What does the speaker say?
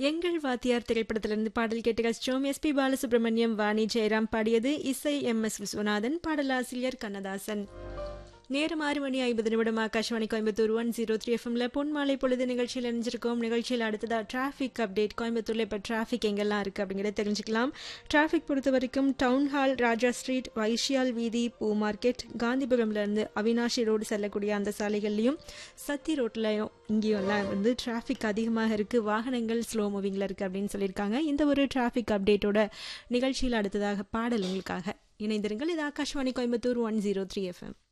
எங்கள் வாத்தியார் திரைப்படத்திலிருந்து பாடல் கேட்டு கஷ்டம் எஸ்பி பாலசுப்ரமணியம் வாணி ஜெயராம் பாடியது இசை எம் எஸ் விஸ்வநாதன் பாடலாசிரியர் கண்ணதாசன் நேரம் ஆறு மணி ஐம்பது நிமிடம் Akashvani Coimbatore one zero three எஃப்எம்ல பொன்மாலை பொழுது நிகழ்ச்சியில் இணைஞ்சிருக்கோம் நிகழ்ச்சியில் அடுத்ததா டிராஃபிக் அப்டேட் கோயம்புத்தூர்ல இப்போ டிராஃபிக் எங்கெல்லாம் இருக்கு அப்படிங்கிறத தெரிஞ்சுக்கலாம் டிராஃபிக் பொறுத்த வரைக்கும் town hall Raja street Vysial வீதி பூ மார்க்கெட் காந்திபுரம்ல இருந்து அவினாஷி ரோடு செல்லக்கூடிய அந்த சாலைகள்லையும் சத்தி ரோட்லயும் இங்கேயும் எல்லாம் வந்து டிராஃபிக் அதிகமாக இருக்கு வாகனங்கள் ஸ்லோ மூவிங்ல இருக்கு அப்படின்னு சொல்லியிருக்காங்க இந்த ஒரு டிராஃபிக் அப்டேட்டோட நிகழ்ச்சியில் அடுத்ததாக பாடல் உங்களுக்காக இணைந்திருங்கள் இது Akashvani Coimbatore one zero three FM